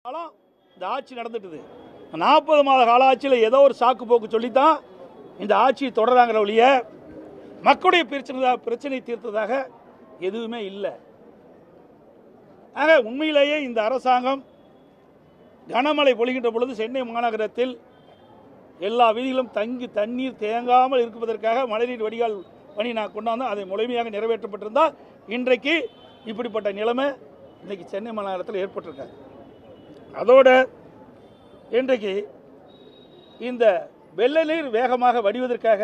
காலம் இந்த ஆட்சி நடந்துட்டுது நாற்பது மாத கால ஆட்சியில் ஏதோ ஒரு சாக்கு போக்கு சொல்லித்தான் இந்த ஆட்சியை தொடராங்கிற ஒழிய மக்களுடைய பிரச்சனை பிரச்சனை தீர்த்ததாக எதுவுமே இல்லை ஆக உண்மையிலேயே இந்த அரசாங்கம் கனமழை பொழிகின்ற பொழுது சென்னை மாநகரத்தில் எல்லா வீதிகளும் தங்கி தண்ணீர் தேங்காமல் இருப்பதற்காக மழைநீர் வடிகால் பணி நான் கொண்டாந்தோம் அதை முழுமையாக நிறைவேற்றப்பட்டிருந்தால் இன்றைக்கு இப்படிப்பட்ட நிலைமை இன்றைக்கி சென்னை மாநகரத்தில் ஏற்பட்டிருக்காது அதோட இன்றைக்கு இந்த வெள்ள நீர் வேகமாக வடிவதற்காக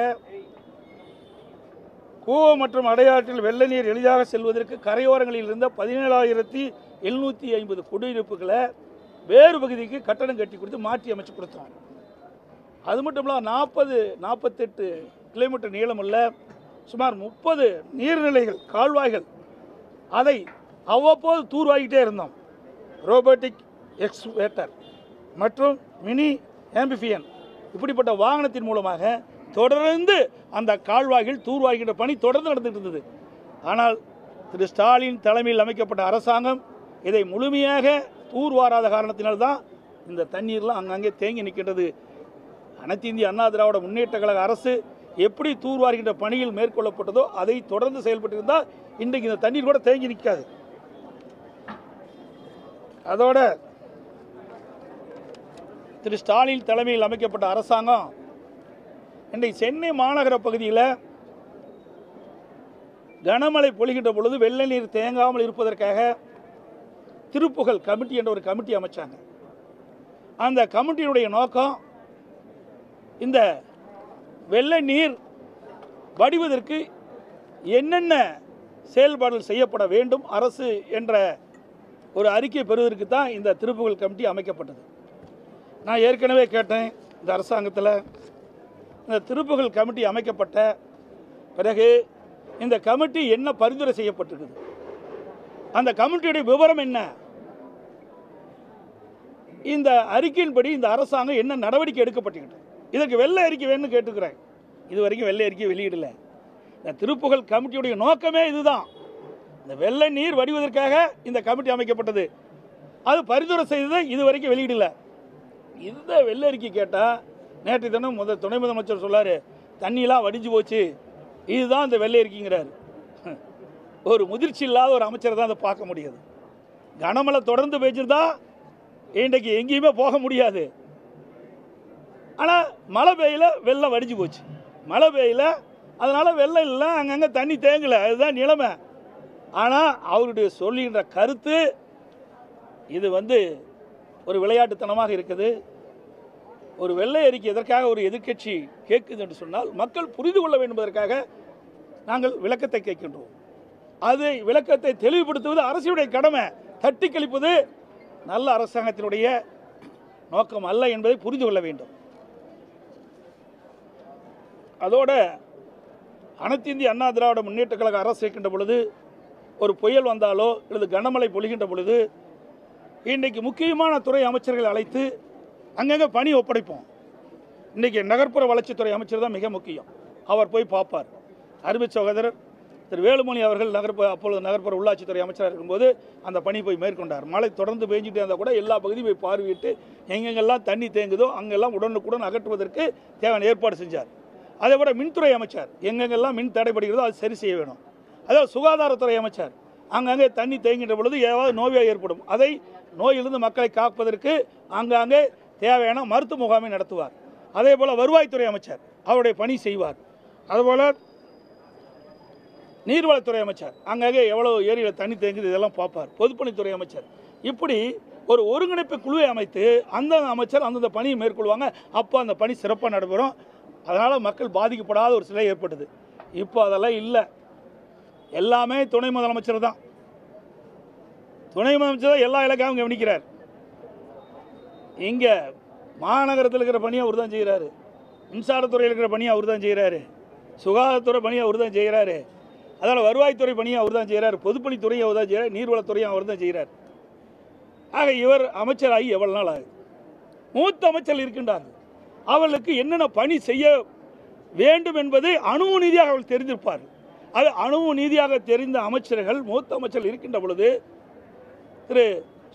கூவம் மற்றும் அடையாற்றில் வெள்ள நீர் எளிதாக செல்வதற்கு கரையோரங்களில் இருந்த பதினேழாயிரத்தி எழுநூற்றி ஐம்பது குடியிருப்புகளை வேறு பகுதிக்கு கட்டடம் கட்டி கொடுத்து மாற்றி அமைச்சு கொடுத்தோம் அது மட்டும் இல்லாமல் நாற்பது நாற்பத்தெட்டு கிலோமீட்டர் நீளமுள்ள சுமார் முப்பது நீர்நிலைகள் கால்வாய்கள் அதை அவ்வப்போது தூர்வாகிட்டே இருந்தோம் ரோபோட்டிக் எக்ஸ்வேட்டர் மற்றும் மினி ஆம்பிஃபியன் இப்படிப்பட்ட வாகனத்தின் மூலமாக தொடர்ந்து அந்த கால்வாய்கள் தூர்வாய்கின்ற பணி தொடர்ந்து நடந்துட்டு இருந்தது ஆனால் திரு ஸ்டாலின் தலைமையில் அமைக்கப்பட்ட அரசாங்கம் இதை முழுமையாக தூர்வாராத காரணத்தினால்தான் இந்த தண்ணீர்லாம் அங்கங்கே தேங்கி நிற்கின்றது அனைத்து இந்திய அண்ணா திராவிட முன்னேற்ற கழக அரசு எப்படி தூர்வாருகின்ற பணியில் மேற்கொள்ளப்பட்டதோ அதை தொடர்ந்து செயல்பட்டிருந்தால் இன்றைக்கு இந்த தண்ணீர் கூட தேங்கி நிற்காது அதோட திரு ஸ்டாலின் தலைமையில் அமைக்கப்பட்ட அரசாங்கம் இன்றைக்கு சென்னை மாநகர பகுதியில் கனமழை பொழிகின்ற பொழுது வெள்ள நீர் தேங்காமல் இருப்பதற்காக திருப்புகழ் கமிட்டி என்ற ஒரு கமிட்டி அமைச்சாங்க அந்த கமிட்டியினுடைய நோக்கம் இந்த வெள்ள நீர் வடிவதற்கு என்னென்ன செயல்பாடுகள் செய்யப்பட வேண்டும் அரசு என்ற ஒரு அறிக்கை பெறுவதற்கு தான் இந்த திருப்புகழ் கமிட்டி அமைக்கப்பட்டது நான் ஏற்கனவே கேட்டேன் இந்த அரசாங்கத்தில் இந்த திருப்புகழ் கமிட்டி அமைக்கப்பட்ட பிறகு இந்த கமிட்டி என்ன பரிந்துரை செய்யப்பட்டிருக்குது அந்த கமிட்டியுடைய விவரம் என்ன இந்த அறிக்கையின்படி இந்த அரசாங்கம் என்ன நடவடிக்கை எடுக்கப்பட்டிருக்கு இதற்கு வெள்ளை அறிக்கை வேணும்னு கேட்டுக்கிறேன் இது வரைக்கும் வெள்ளை அறிக்கை வெளியிடல இந்த திருப்புகழ் கமிட்டியுடைய நோக்கமே இதுதான் இந்த வெள்ளை நீர் வடிவதற்காக இந்த கமிட்டி அமைக்கப்பட்டது அது பரிந்துரை செய்ததை இது வரைக்கும் வெளியிடல இந்த வெள்ளை அறிக்கை கேட்டால் நேற்று தினம் முதல் துணை முதலமைச்சர் சொல்லாரு தண்ணியெலாம் வடிஞ்சு போச்சு இதுதான் இந்த வெள்ளை அறிக்கைங்கிறாரு ஒரு முதிர்ச்சி இல்லாத ஒரு அமைச்சரை தான் அதை பார்க்க முடியாது கனமழை தொடர்ந்து பெய்ஞ்சிருந்தா இன்றைக்கு எங்கேயுமே போக முடியாது ஆனால் மழை பெய்யல வெள்ளம் வடிஞ்சு போச்சு மழை பெய்யல அதனால் வெள்ளம் இல்லை அங்கங்கே தண்ணி தேங்கலை அதுதான் நிலைமை ஆனால் அவருடைய சொல்லுகின்ற கருத்து இது வந்து ஒரு விளையாட்டுத்தனமாக இருக்குது ஒரு வெள்ளை அறிக்கை எதற்காக ஒரு எதிர்க்கட்சி கேட்குது என்று சொன்னால் மக்கள் புரிந்து கொள்ள வேண்டும் என்பதற்காக நாங்கள் விளக்கத்தை கேட்கின்றோம் அது விளக்கத்தை தெளிவுபடுத்துவது அரசுடைய கடமை தட்டி கழிப்பது நல்ல அரசாங்கத்தினுடைய நோக்கம் அல்ல என்பதை புரிந்து கொள்ள வேண்டும் அதோட அனைத்து இந்திய அண்ணா திராவிட முன்னேற்ற கழக அரசு இருக்கின்ற பொழுது ஒரு புயல் வந்தாலோ அல்லது கனமழை பொழிகின்ற பொழுது இன்றைக்கு முக்கியமான துறை அமைச்சர்களை அழைத்து அங்கங்கே பணி ஒப்படைப்போம் இன்றைக்கி நகர்ப்புற வளர்ச்சித்துறை அமைச்சர் தான் மிக முக்கியம் அவர் போய் பார்ப்பார் அருமை சகோதரர் திரு வேலுமணி அவர்கள் நகர்ப்புற அப்பொழுது நகர்ப்புற உள்ளாட்சித்துறை அமைச்சராக இருக்கும்போது அந்த பணி போய் மேற்கொண்டார் மழை தொடர்ந்து பெஞ்சிட்டே இருந்தால் கூட எல்லா பகுதியும் போய் பார்வையிட்டு எங்கெங்கெல்லாம் தண்ணி தேங்குதோ அங்கெல்லாம் உடனுக்குடன் அகற்றுவதற்கு தேவையான ஏற்பாடு செஞ்சார் அதே போல் மின்துறை அமைச்சர் எங்கெங்கெல்லாம் மின் தடைபடுகிறதோ அது சரி செய்ய வேணும் அதாவது சுகாதாரத்துறை அமைச்சர் அங்கங்கே தண்ணி தேங்கின்ற பொழுது ஏதாவது நோயாக ஏற்படும் அதை நோயிலிருந்து மக்களை காப்பதற்கு ஆங்காங்கே தேவையான மருத்துவ முகாமை நடத்துவார் அதே போல் வருவாய்த்துறை அமைச்சர் அவருடைய பணி செய்வார் அதுபோல் நீர்வளத்துறை அமைச்சர் அங்கங்கே எவ்வளோ ஏரியில் தண்ணி தேங்குது இதெல்லாம் பார்ப்பார் பொதுப்பணித்துறை அமைச்சர் இப்படி ஒரு ஒருங்கிணைப்பு குழுவை அமைத்து அந்த அமைச்சர் அந்தந்த பணியை மேற்கொள்வாங்க அப்போ அந்த பணி சிறப்பாக நடைபெறும் அதனால் மக்கள் பாதிக்கப்படாத ஒரு சிலை ஏற்பட்டது இப்போ அதெல்லாம் இல்லை எல்லாமே துணை முதலமைச்சர் தான் துணை முதலமைச்சர் தான் எல்லா இலக்காவும் கவனிக்கிறார் இங்கே மாநகரத்தில் இருக்கிற பணியை அவர் தான் செய்கிறாரு மின்சாரத்துறையில் இருக்கிற பணியை அவர் தான் செய்கிறாரு சுகாதாரத்துறை பணியை அவர் தான் செய்கிறாரு அதனால் வருவாய்த்துறை பணியை அவர் தான் செய்கிறார் பொதுப்பணித்துறையை அவர் தான் செய்கிறார் நீர்வளத்துறையும் அவர் தான் செய்கிறார் ஆக இவர் அமைச்சராகி எவ்வளவு நாள் ஆகுது மூத்த அமைச்சர் இருக்கின்றார்கள் அவர்களுக்கு என்னென்ன பணி செய்ய வேண்டும் என்பதை அணுவு நீதியாக அவர்கள் தெரிந்திருப்பார்கள் அது அணுவு நீதியாக தெரிந்த அமைச்சர்கள் மூத்த அமைச்சர்கள் இருக்கின்ற பொழுது திரு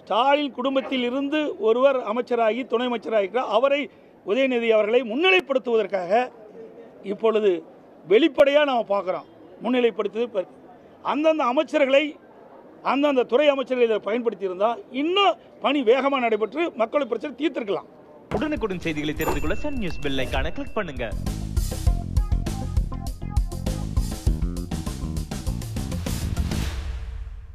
ஸ்டாலின் குடும்பத்தில் இருந்து ஒருவர் அமைச்சராகி துணை அமைச்சராகிறார் அவரை உதயநிதி அவர்களை முன்னிலைப்படுத்துவதற்காக இப்பொழுது வெளிப்படையாக நாம் பார்க்குறோம் முன்னிலைப்படுத்துவது இப்ப அந்தந்த அமைச்சர்களை அந்தந்த துறை அமைச்சர்களை இதில் பயன்படுத்தி இருந்தால் இன்னும் பணி வேகமாக நடைபெற்று மக்கள் பிரச்சனை தீர்த்திருக்கலாம் உடனுக்குடன் செய்திகளை தெரிந்து கொள்ள சன் நியூஸ் பெல் ஐகானை கிளிக் பண்ணுங்க